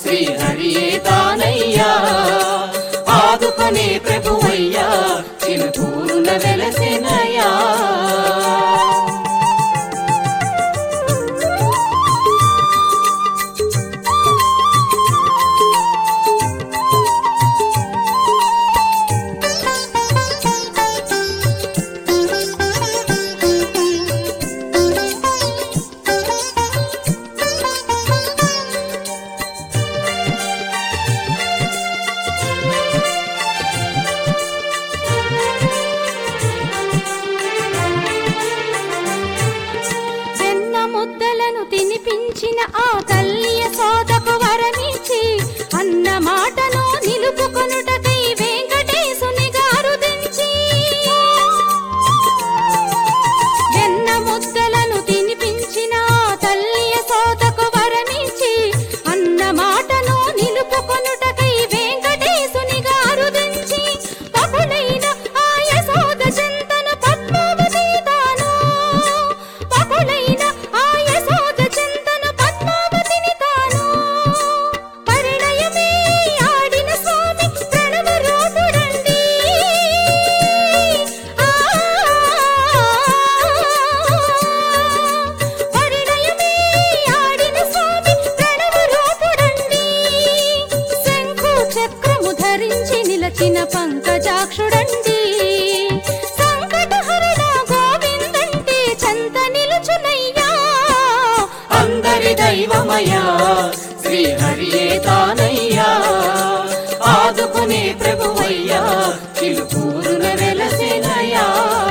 శ్రీహరియే తానయ్యా ఆదుకునే ప్రభువయ్యా చిలుకూరున వెలసినయ్యా వెన్న ముద్దలను తినిపించిన ఆ తల్లియ సోదకు వరమిచ్చి అన్న మాటను నిలుపుకొనుటకై వెంకటేశుని గారు దించి వెన్న ముద్దలను తినిపించిన ఆ తల్లియ సోదకు వరమిచ్చి అన్న మాటను నిలుపుకొనుటకై వెంకటేశుని గారు దించి పపులైన ఆ యశోద చింతన పద్మావతి తాను పపులైన ఆ యశోద చింతన పద్మావతిని తాను పరిణయమే ఆడిన స్వామి ప్రణవ రూపుడండి ఆ పరిణయమే ఆడిన స్వామి ప్రణవ రూపుడండి శంఖు చక్రము ధరించి నిలచిన పంకజాక్షుడండి సంకటహరణ గోవిందంటే చంత నిలుచునయ్యా అందరి దైవమయ్యా శ్రీహరియే తానయ్యా ఆదుకునే ప్రభువయ్యా చిలుకూరున వెలసినయ్యా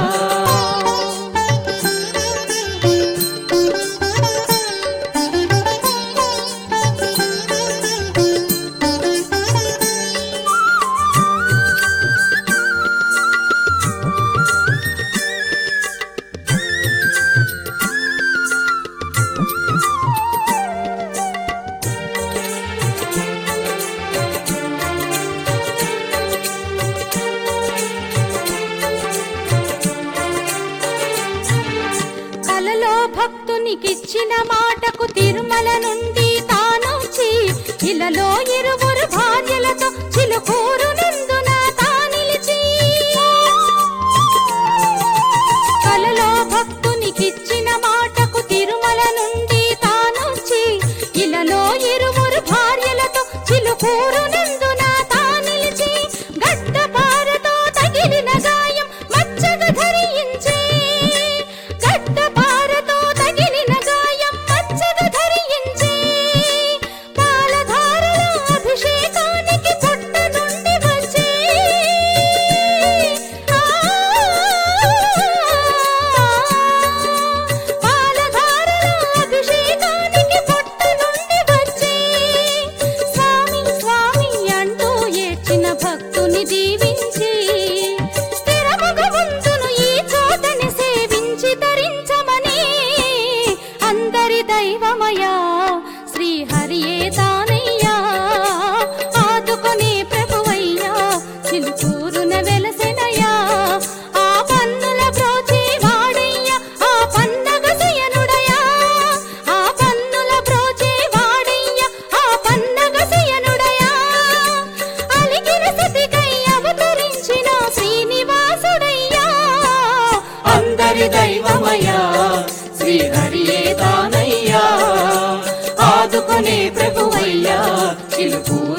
కలలో భక్తునికిచ్చిన మాటకు తిరుమల నుండి తానొచ్చి ఇలలో ఇరువురు భార్యలతో చిలుకూరు నందున తానిలిచి కలలో భక్తునికిచ్చిన మాటకు తిరుమల నుండి తానొచ్చి ఇలలో ఇరువురు భార్యలతో చిలుకూరు నందున తానిలిచి గడ్డపారతో తగిలిన గాయం మచ్చగా ధరించే గడ్డపారతో తగిలిన గాయం మచ్చగా ధరించే పాలధారల అభిషేకానికి పుట్ట నుండి వచ్చే పాలధారల అభిషేకానికి పుట్ట నుండి వచ్చే స్వామి స్వామి అంటూ ఏడ్చిన భక్తుని దీవించి స్థిరముగ ఉంచును ఈ చోటని సేవించి తరించమని అందరి దైవమయా శ్రీహరియే తానయ్యా ఆదుకునే ప్రభువయ్యా చిలుకూరున వెలసెనయ్యా ఆ పన్నుల బ్రోచి వాడయ్యా ఆ పన్నగ శయనుడయా ఆ పన్నుల బ్రోచి వాడయ్యా ఆ పన్నగ శయనుడయా అలిగిన సతికై అవతరించిన శ్రీనివాసుడయ్యా అందరి దైవమయ్యా శ్రీహరియే తానయ్యా ఆదుకునే ప్రభువయ్యా చిలుకూరు